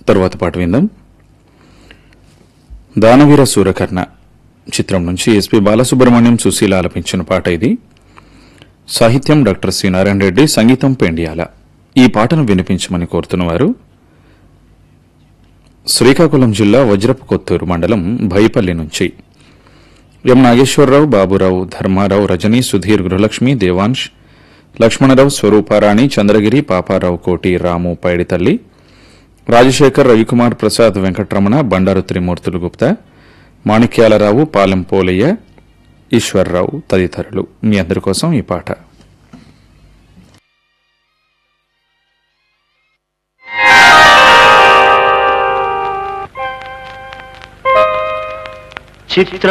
తర్వాత పాట విందాం దానవీర సూరకర్ణ చిత్రం నుంచి ఎస్పి బాలసుబ్రహ్మణ్యం సుశీల ఆలపించిన పాట ఇది సాహిత్యం డాక్టర్ సి నారాయణ రెడ్డి సంగీతం పెండియాల ఈ పాటను వినిపించమని కోరుతున్నవారు శ్రీకాకుళం జిల్లా వజ్రపు కొత్తూరు మండలం భైపల్లి నుంచి ఎం నాగేశ్వరరావు బాబురావు ధర్మారావు రజని సుధీర్ గృహలక్ష్మి దేవాంశ్ లక్ష్మణరావు స్వరూపారాణి చంద్రగిరి పాపారావు కోటి రాము పైడితల్లి రాజశేఖర్ రవికుమార్ ప్రసాద్ వెంకటరమణ బండారు త్రిమూర్తులు గుప్తా మాణిక్యాలరావు పాలెం పోలయ్య ఈశ్వర్రావు తదితరులు మీ అందరి కోసం ఈ పాట చిత్ర